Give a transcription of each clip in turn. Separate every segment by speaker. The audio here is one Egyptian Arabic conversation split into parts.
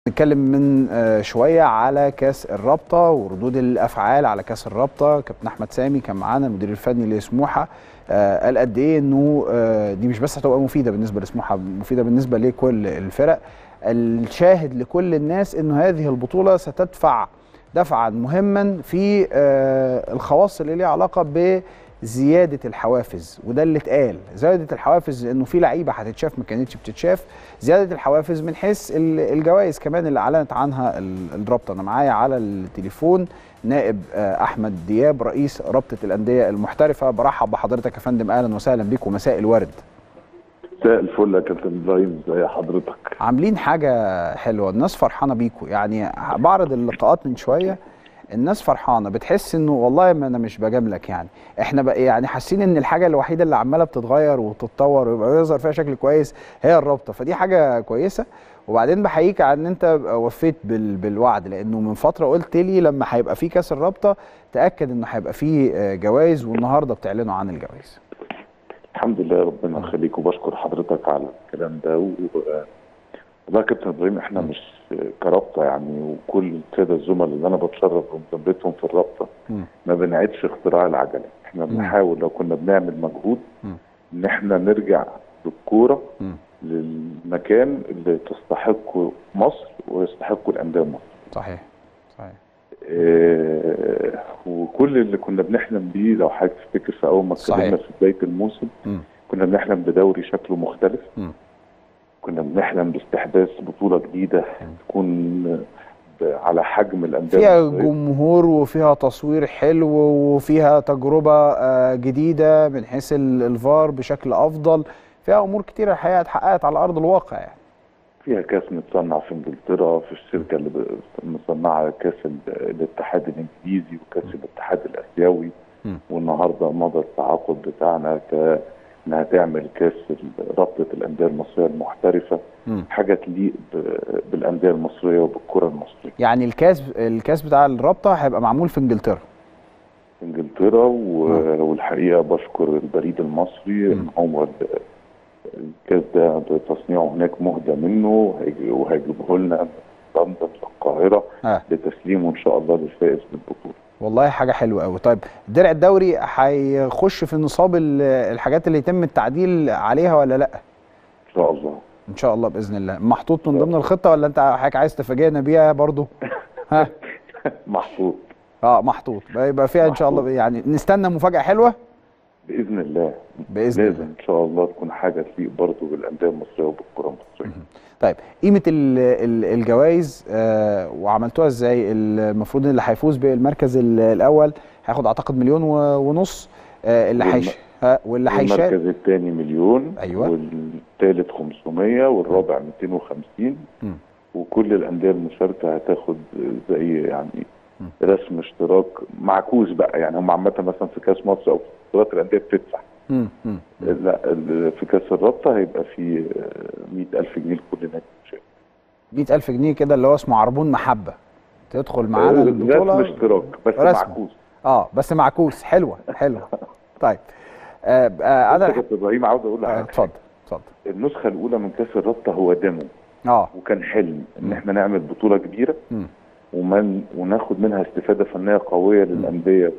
Speaker 1: نتكلم من آه، شويه على كاس الرابطه وردود الافعال على كاس الرابطه كابتن احمد سامي كان معانا المدير الفني لسموحه آه، قال قد ايه انه آه، دي مش بس هتبقى مفيده بالنسبه لسموحه مفيده بالنسبه لكل الفرق الشاهد لكل الناس انه هذه البطوله ستدفع دفعا مهما في آه، الخواص اللي ليها علاقه بزياده الحوافز وده اللي اتقال زياده الحوافز انه في لعيبه هتتشاف ما كانتش بتتشاف زياده الحوافز من حيث ال- الجوائز كمان اللي اعلنت عنها ال- الرابطه انا معايا على التليفون نائب آه، احمد دياب رئيس رابطه الانديه المحترفه برحب بحضرتك يا فندم اهلا وسهلا بيك ومساء الورد
Speaker 2: مساء الفل يا كابتن ابراهيم ازي حضرتك
Speaker 1: عاملين حاجه حلوه الناس فرحانه بيكم يعني بعرض اللقاءات من شويه الناس فرحانه بتحس انه والله ما انا مش بجاملك يعني احنا بقى يعني حاسين ان الحاجه الوحيده اللي عماله بتتغير وتتطور ويبقى يظهر فيها شكل كويس هي الرابطه فدي حاجه كويسه وبعدين بحييك على ان انت وفيت بال بالوعد لانه من فتره قلت لي لما هيبقى في كاس الرابطه تاكد انه هيبقى في آه، جوائز والنهارده بتعلنوا عن الجوائز
Speaker 2: الحمد لله ربنا يخليك وبشكر حضرتك على الكلام ده و... والله يا كابتن ابراهيم احنا مش كرابطه يعني وكل الساده الزملاء اللي انا بتشرف بمثابرتهم في الرابطه
Speaker 1: مم.
Speaker 2: ما بنعيدش اختراع العجله احنا بنحاول لو كنا بنعمل مجهود
Speaker 1: مم.
Speaker 2: ان احنا نرجع بالكوره
Speaker 1: مم.
Speaker 2: للمكان اللي تستحقه مصر ويستحقه الانديه مصر
Speaker 1: صحيح صحيح
Speaker 2: آه، وكل اللي كنا بنحلم بيه لو حضرتك تفتكر في اول ما
Speaker 1: صحيح.
Speaker 2: اتكلمنا في بدايه الموسم
Speaker 1: مم.
Speaker 2: كنا بنحلم بدوري شكله مختلف
Speaker 1: مم.
Speaker 2: كنا بنحلم باستحداث بطوله جديده تكون ب- على حجم الانديه
Speaker 1: فيها
Speaker 2: المصرية.
Speaker 1: جمهور وفيها تصوير حلو وفيها تجربة آه، جديدة من حيث ال- الفار بشكل أفضل فيها أمور كتيرة الحقيقة اتحققت على أرض الواقع يعني
Speaker 2: فيها كاس متصنع في انجلترا في الشركه اللي ب- مصنعه كاس ال- الاتحاد الانجليزي وكاس الاتحاد الاسيوي
Speaker 1: مم.
Speaker 2: والنهارده مضى التعاقد بتاعنا ك انها تعمل كاس ال- رابطه الانديه المصريه المحترفه
Speaker 1: مم.
Speaker 2: حاجه تليق ب- بالانديه المصريه وبالكره المصريه
Speaker 1: يعني الكاس الكاس بتاع الرابطة هيبقى معمول في إنجلترا
Speaker 2: في انجلترا و- والحقيقه بشكر البريد المصري ان هو ال- الكاس ده بتصنيعه هناك مهدى منه وهيجي- وهيجيبه لنا من لندن للقاهره
Speaker 1: آه.
Speaker 2: لتسليمه ان شاء الله للفائز بالبطوله
Speaker 1: والله حاجة حلوة قوي طيب درع الدوري هيخش في نصاب ال- الحاجات اللي يتم التعديل عليها ولا لأ
Speaker 2: ان شاء الله
Speaker 1: إن شاء الله بإذن الله محطوط من ضمن الخطة ولا أنت حضرتك عايز تفاجئنا بيها برضو ها
Speaker 2: محطوط
Speaker 1: اه محطوط يبقى فيها ان شاء الله يعني نستنى مفاجاه حلوه
Speaker 2: باذن الله
Speaker 1: باذن
Speaker 2: لازم
Speaker 1: الله
Speaker 2: ان شاء الله تكون حاجه تليق برضه بالانديه المصريه وبالكره المصريه
Speaker 1: طيب قيمه ال- ال- الجوائز آه وعملتوها ازاي المفروض اللي هيفوز بالمركز ال- الاول هياخد اعتقد مليون و- ونص آه اللي
Speaker 2: والم-
Speaker 1: هيش آه واللي هيشارك
Speaker 2: المركز الثاني مليون
Speaker 1: أيوة.
Speaker 2: والثالث 500 والرابع 250
Speaker 1: مم.
Speaker 2: وكل الانديه المشاركه هتاخد زي يعني
Speaker 1: مم.
Speaker 2: رسم اشتراك معكوس بقى يعني هم عامه مثلا في كاس مصر او في بطولات الانديه بتدفع
Speaker 1: مم. مم.
Speaker 2: لا ال- في كاس الرابطه هيبقى في 100000 جنيه لكل نادي مشارك
Speaker 1: 100000 جنيه كده اللي هو اسمه عربون محبه تدخل معانا
Speaker 2: رسم
Speaker 1: البطوله
Speaker 2: اشتراك بس
Speaker 1: رسم.
Speaker 2: معكوس
Speaker 1: اه بس معكوس حلوه حلوه طيب آه آه
Speaker 2: انا
Speaker 1: انا
Speaker 2: كابتن ابراهيم عاوز اقول
Speaker 1: آه،
Speaker 2: لك
Speaker 1: اتفضل اتفضل
Speaker 2: النسخه الاولى من كاس الرابطه هو ديمو
Speaker 1: اه
Speaker 2: وكان حلم ان
Speaker 1: مم.
Speaker 2: احنا نعمل بطوله كبيره
Speaker 1: مم.
Speaker 2: ومن وناخد منها استفاده فنيه قويه للانديه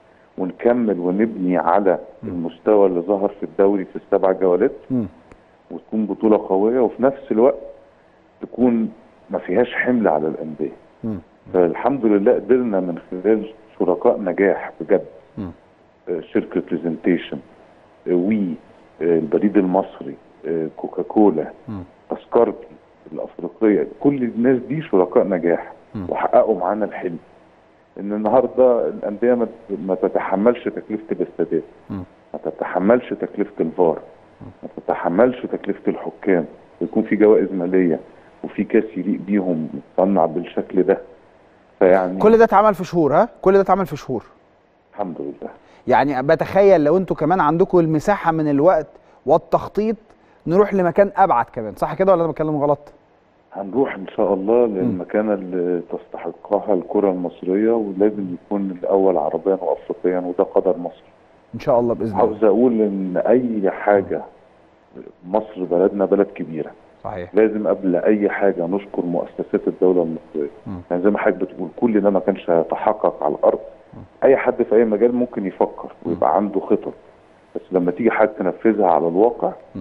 Speaker 2: ونكمل ونبني على
Speaker 1: مم.
Speaker 2: المستوى اللي ظهر في الدوري في السبع جولات
Speaker 1: مم.
Speaker 2: وتكون بطوله قويه وفي نفس الوقت تكون ما فيهاش حمل على الانديه
Speaker 1: مم.
Speaker 2: فالحمد لله قدرنا من خلال شركاء نجاح بجد
Speaker 1: مم.
Speaker 2: آه، شركه برزنتيشن وي آه، البريد المصري آه، كوكاكولا
Speaker 1: مم.
Speaker 2: تذكرتي الافريقيه كل الناس دي شركاء نجاح
Speaker 1: مم.
Speaker 2: وحققوا معانا الحلم ان النهارده الانديه ما- ما تتحملش تكلفه الاستادات
Speaker 1: مم.
Speaker 2: ما تتحملش تكلفه الفار ما تتحملش تكلفه الحكام يكون في جوائز ماليه وفي كاس يليق بيهم متصنع بالشكل ده فيعني
Speaker 1: كل ده اتعمل في شهور ها كل ده اتعمل في شهور
Speaker 2: الحمد لله
Speaker 1: يعني بتخيل لو انتوا كمان عندكم المساحه من الوقت والتخطيط نروح لمكان ابعد كمان صح كده ولا انا بتكلم غلط
Speaker 2: هنروح ان شاء الله للمكانه اللي تستحقها الكره المصريه ولازم يكون الاول عربيا وافريقيا وده قدر مصر
Speaker 1: ان شاء الله باذن الله
Speaker 2: عاوز اقول ان اي حاجه مصر بلدنا بلد كبيره
Speaker 1: صحيح
Speaker 2: لازم قبل اي حاجه نشكر مؤسسات الدوله المصريه
Speaker 1: مم.
Speaker 2: يعني زي ما حضرتك بتقول كل ده ما كانش هيتحقق على الارض اي حد في اي مجال ممكن يفكر ويبقى عنده خطط بس لما تيجي حاجه تنفذها على الواقع
Speaker 1: مم.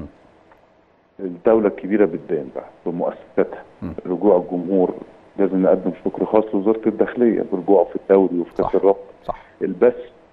Speaker 2: الدوله الكبيره بتبان بقى بمؤسساتها
Speaker 1: مم.
Speaker 2: رجوع الجمهور لازم نقدم شكر خاص لوزاره الداخليه برجوعه في الدوري وفي
Speaker 1: صح.
Speaker 2: كاس الرابطه
Speaker 1: صح
Speaker 2: البث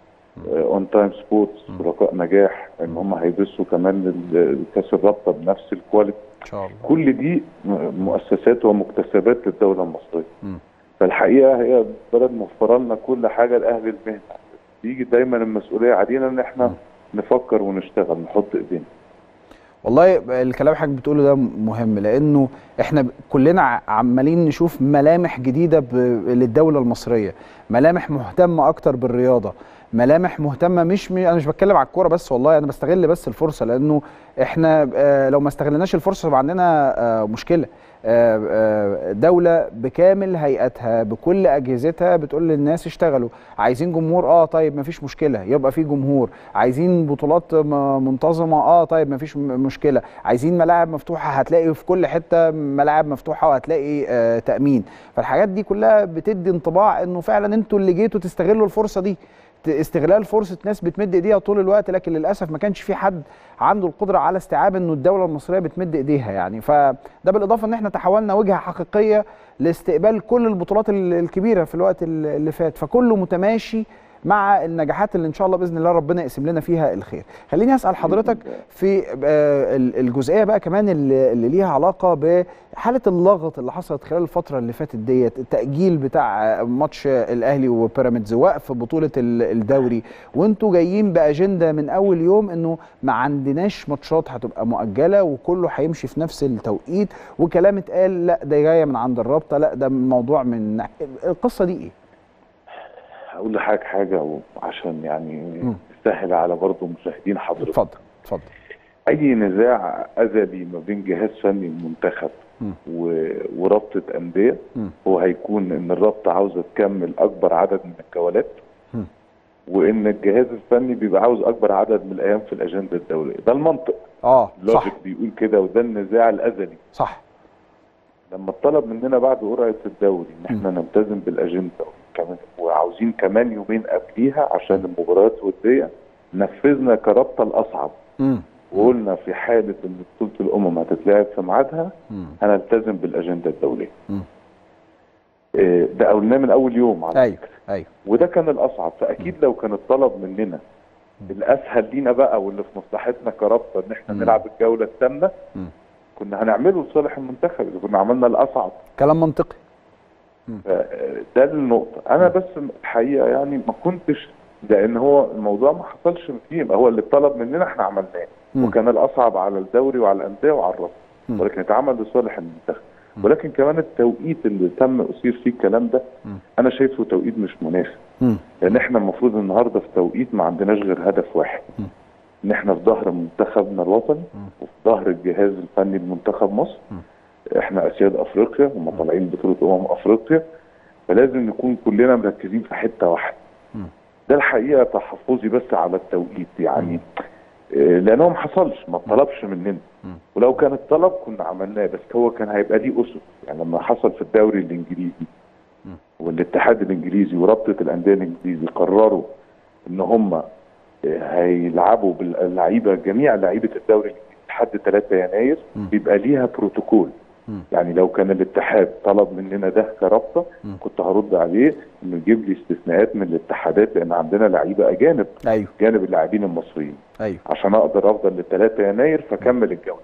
Speaker 2: اون تايم سبورتس شركاء نجاح ان هم هيبثوا كمان ال- كاس الرابطه بنفس الكواليتي
Speaker 1: ان شاء الله
Speaker 2: كل دي م- مؤسسات ومكتسبات للدوله المصريه
Speaker 1: مم.
Speaker 2: فالحقيقه هي البلد موفره لنا كل حاجه لاهل المهنه بيجي دايما المسؤوليه علينا ان احنا نفكر ونشتغل نحط ايدينا
Speaker 1: والله الكلام حضرتك بتقوله ده مهم لانه احنا ب- كلنا ع- عمالين نشوف ملامح جديده ب- للدوله المصريه ملامح مهتمه اكتر بالرياضه ملامح مهتمه مش م... انا مش بتكلم على الكوره بس والله انا بستغل بس الفرصه لانه احنا آه، لو ما استغلناش الفرصه يبقى عندنا آه، مشكله آه، آه، دولة بكامل هيئتها بكل أجهزتها بتقول للناس اشتغلوا عايزين جمهور اه طيب مفيش مشكلة يبقى في جمهور عايزين بطولات م- منتظمة اه طيب مفيش م- مشكلة عايزين ملاعب مفتوحة هتلاقي في كل حتة ملاعب مفتوحة وهتلاقي آه تأمين فالحاجات دي كلها بتدي انطباع انه فعلا انتوا اللي جيتوا تستغلوا الفرصة دي ت- استغلال فرصه ناس بتمد ايديها طول الوقت لكن للاسف ما كانش في حد عنده القدره على استيعاب انه الدوله المصريه بتمد ايديها يعني فده بالاضافه ان احنا تحولنا وجهه حقيقيه لاستقبال كل البطولات ال- الكبيره في الوقت ال- اللي فات فكله متماشي مع النجاحات اللي ان شاء الله باذن الله ربنا يقسم لنا فيها الخير خليني اسال حضرتك في آه، ال- الجزئيه بقى كمان اللي اللي ليها علاقه بحاله اللغط اللي حصلت خلال الفتره اللي فاتت ديت التاجيل بتاع آه، ماتش الاهلي وبيراميدز وقف بطوله ال- الدوري وانتوا جايين باجنده من اول يوم انه ما عندناش ماتشات هتبقى مؤجله وكله هيمشي في نفس التوقيت وكلام اتقال لا ده جايه من عند الرابطه لا ده موضوع من القصه دي ايه؟
Speaker 2: هقول لحضرتك حاجه عشان يعني
Speaker 1: مم.
Speaker 2: تسهل على برضه مشاهدين حضرتك
Speaker 1: اتفضل اتفضل
Speaker 2: اي نزاع ازلي ما بين جهاز فني المنتخب
Speaker 1: مم.
Speaker 2: و... ورابطه انديه
Speaker 1: مم.
Speaker 2: هو هيكون ان الرابطه عاوزه تكمل اكبر عدد من الجولات
Speaker 1: مم.
Speaker 2: وان الجهاز الفني بيبقى عاوز اكبر عدد من الايام في الاجنده الدوليه ده المنطق
Speaker 1: اه صح
Speaker 2: اللوجيك بيقول كده وده النزاع الازلي
Speaker 1: صح
Speaker 2: لما اتطلب مننا بعد قرعه الدوري ان احنا نلتزم بالاجنده وكمان وعاوزين كمان يومين قبليها عشان المباريات الوديه نفذنا كرابطه الاصعب
Speaker 1: امم
Speaker 2: وقلنا في حاله ان بطوله الامم هتتلعب في ميعادها
Speaker 1: مم.
Speaker 2: هنلتزم بالاجنده الدوليه.
Speaker 1: مم.
Speaker 2: إيه، ده قلناه من اول يوم على
Speaker 1: ايوه
Speaker 2: فكره
Speaker 1: ايوه
Speaker 2: وده كان الاصعب فاكيد لو كان الطلب مننا الاسهل لينا بقى واللي في مصلحتنا كرابطه ان احنا
Speaker 1: مم.
Speaker 2: نلعب الجوله الثامنه
Speaker 1: مم.
Speaker 2: كنا هنعمله لصالح المنتخب اذا كنا عملنا الاصعب
Speaker 1: كلام منطقي
Speaker 2: ده النقطة أنا بس الحقيقة يعني ما كنتش لأن هو الموضوع ما حصلش فيه يبقى هو اللي اتطلب مننا احنا عملناه
Speaker 1: مم.
Speaker 2: وكان الأصعب على الدوري وعلى الأندية وعلى الرابطة
Speaker 1: مم.
Speaker 2: ولكن اتعمل لصالح المنتخب
Speaker 1: مم.
Speaker 2: ولكن كمان التوقيت اللي تم أثير فيه الكلام ده
Speaker 1: مم.
Speaker 2: أنا شايفه توقيت مش مناسب
Speaker 1: مم.
Speaker 2: لأن احنا المفروض النهاردة في توقيت ما عندناش غير هدف واحد
Speaker 1: مم.
Speaker 2: إن احنا في ظهر منتخبنا الوطني
Speaker 1: مم.
Speaker 2: وفي ظهر الجهاز الفني لمنتخب مصر
Speaker 1: مم.
Speaker 2: احنا اسياد افريقيا هم طالعين بطوله امم افريقيا فلازم نكون كلنا مركزين في حته واحده
Speaker 1: مم.
Speaker 2: ده الحقيقه تحفظي بس على التوقيت يعني آه، لانه ما حصلش ما طلبش مننا
Speaker 1: مم.
Speaker 2: ولو كان الطلب كنا عملناه بس هو كان هيبقى ليه اسس يعني لما حصل في الدوري الانجليزي
Speaker 1: مم.
Speaker 2: والاتحاد الانجليزي ورابطه الانديه الانجليزي قرروا ان هم آه، هيلعبوا باللعيبه جميع لعيبه الدوري الانجليزي لحد 3 يناير
Speaker 1: مم.
Speaker 2: بيبقى ليها بروتوكول
Speaker 1: مم.
Speaker 2: يعني لو كان الاتحاد طلب مننا ده كرابطه
Speaker 1: مم.
Speaker 2: كنت هرد عليه انه يجيب لي استثناءات من الاتحادات لان عندنا لعيبه اجانب
Speaker 1: ايوه
Speaker 2: جانب اللاعبين المصريين
Speaker 1: ايوه
Speaker 2: عشان اقدر افضل ل 3 يناير فكمل الجوله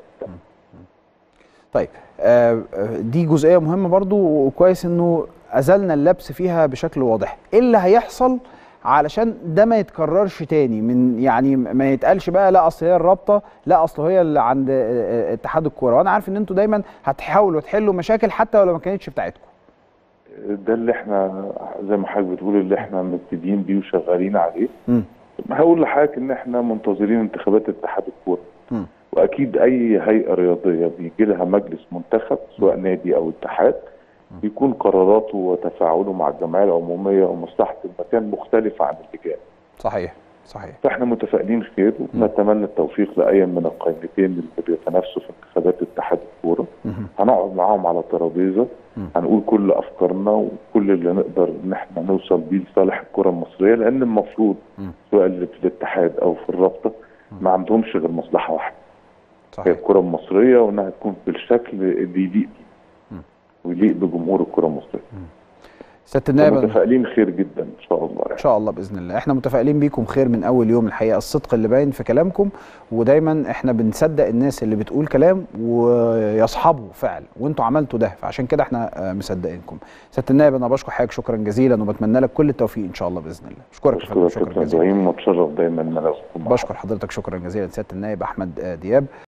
Speaker 1: طيب آه، آه، دي جزئيه مهمه برضو وكويس انه ازلنا اللبس فيها بشكل واضح ايه اللي هيحصل علشان ده ما يتكررش تاني من يعني ما يتقالش بقى لا اصل هي الرابطه لا اصل هي اللي عند آه، آه، اتحاد الكوره وانا عارف ان انتوا دايما هتحاولوا تحلوا مشاكل حتى لو ما كانتش بتاعتكم
Speaker 2: ده اللي احنا زي ما حضرتك بتقول اللي احنا مبتدئين بيه وشغالين عليه
Speaker 1: مم.
Speaker 2: هقول لحضرتك ان احنا منتظرين انتخابات اتحاد الكوره
Speaker 1: مم.
Speaker 2: واكيد اي هيئه رياضيه بيجي لها مجلس منتخب سواء نادي او اتحاد بيكون قراراته وتفاعله مع الجمعيه العموميه ومصلحه المكان مختلفه عن اللجان
Speaker 1: صحيح صحيح
Speaker 2: فاحنا متفائلين خير ونتمنى التوفيق لاي من القائمتين اللي بيتنافسوا في انتخابات اتحاد الكوره
Speaker 1: مهم.
Speaker 2: هنقعد معاهم على ترابيزه
Speaker 1: مم.
Speaker 2: هنقول كل افكارنا وكل اللي نقدر ان احنا نوصل بيه لصالح الكره المصريه لان المفروض
Speaker 1: مم.
Speaker 2: سواء اللي في الاتحاد او في الرابطه ما عندهمش غير مصلحه واحده هي
Speaker 1: صحيح
Speaker 2: الكره المصريه وانها تكون بالشكل اللي يليق بيه
Speaker 1: مم.
Speaker 2: ويليق بجمهور الكره المصريه
Speaker 1: سياده النائب أنا-
Speaker 2: متفائلين خير جدا ان شاء الله
Speaker 1: ان
Speaker 2: يعني.
Speaker 1: شاء الله باذن الله احنا متفائلين بيكم خير من اول يوم الحقيقه الصدق اللي باين في كلامكم ودايما احنا بنصدق الناس اللي بتقول كلام ويصحبوا فعل وانتوا عملتوا ده فعشان كده احنا آه، مصدقينكم سياده النائب انا بشكر حضرتك شكرا جزيلا وبتمنى لك كل التوفيق ان شاء الله باذن الله اشكرك يا فندم
Speaker 2: بشكرك
Speaker 1: شكرا
Speaker 2: كابتن
Speaker 1: جزيلا
Speaker 2: ابراهيم واتشرف دايما ان انا أكون معاك.
Speaker 1: بشكر حضرتك شكرا جزيلا سياده النائب احمد آه، دياب